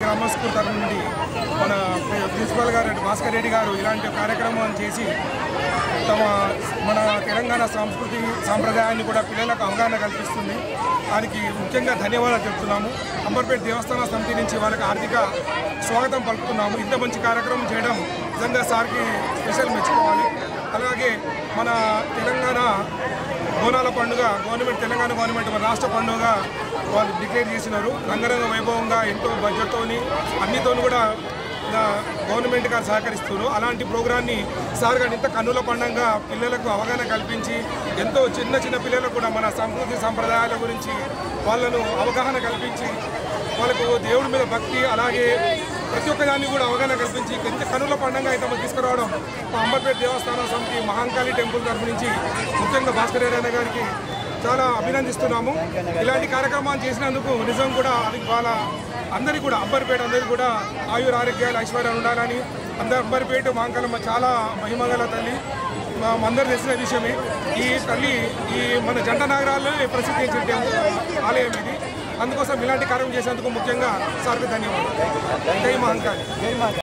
గ్రామ స్కూల్ తరఫు నుండి మన ప్రిన్సిపల్ గారు భాస్కర్ రెడ్డి గారు ఇలాంటి కార్యక్రమం చేసి తమ మన తెలంగాణ సంస్కృతి సాంప్రదాయాన్ని కూడా పిల్లలకు అవగాహన కల్పిస్తుంది దానికి ముఖ్యంగా ధన్యవాదాలు చెప్తున్నాము అంబర్పేట దేవస్థాన సమితి నుంచి వాళ్ళకి ఆర్థిక స్వాగతం పలుకుతున్నాము ఇంత మంచి కార్యక్రమం చేయడం నిజంగా సార్కి స్పెషల్ మెచ్చుకోవాలి అలాగే మన తెలంగాణ బోనాల పండుగ గవర్నమెంట్ తెలంగాణ గవర్నమెంట్ మన రాష్ట్ర పండుగ వాళ్ళు డిక్లేర్ చేసినారు రంగరంగ వైభవంగా ఎంతో బడ్జెట్తోని అన్నితోని కూడా ఆ, గవర్నమెంట్ గారు సహకరిస్తున్నారు అలాంటి ప్రోగ్రాన్ని సార్ గారు ఇంత కన్నుల పండంగా పిల్లలకు అవగాహన కల్పించి ఎంతో చిన్న చిన్న పిల్లలకు కూడా మన సంస్కృతి సంప్రదాయాల గురించి వాళ్ళను అవగాహన కల్పించి వాళ్ళకు దేవుడి మీద భక్తి అలాగే ప్రతి ఒక్క దాన్ని కూడా అవగాహన కల్పించి ఎంత కనుల పండుగ అయితే మనం తీసుకురావడం మా అంబర్పేట దేవస్థానం సమితి మహాంకాళి టెంపుల్ తరఫు నుంచి ముఖ్యంగా భాస్కర్ రెడ్డి గారికి చాలా అభినందిస్తున్నాము ఇలాంటి కార్యక్రమాలు చేసినందుకు నిజం కూడా అది వాళ్ళ అందరికీ కూడా అంబర్పేట అందరికీ కూడా ఆయుర ఆరోగ్యాలు ఐశ్వర్యాలు ఉండాలని అందరు అంబర్పేట మాంకలమ్మ చాలా మహిమగల తల్లి మా అందరు తెలిసిన విషయమే ఈ తల్లి ఈ మన జంట నగరాల్లో ప్రసిద్ధి టెంపుల్ ఆలయం ఇది అందుకోసం ఇలాంటి కార్యక్రమం చేసేందుకు ముఖ్యంగా సార్కి ధన్యవాదాలు జై మహంకాళి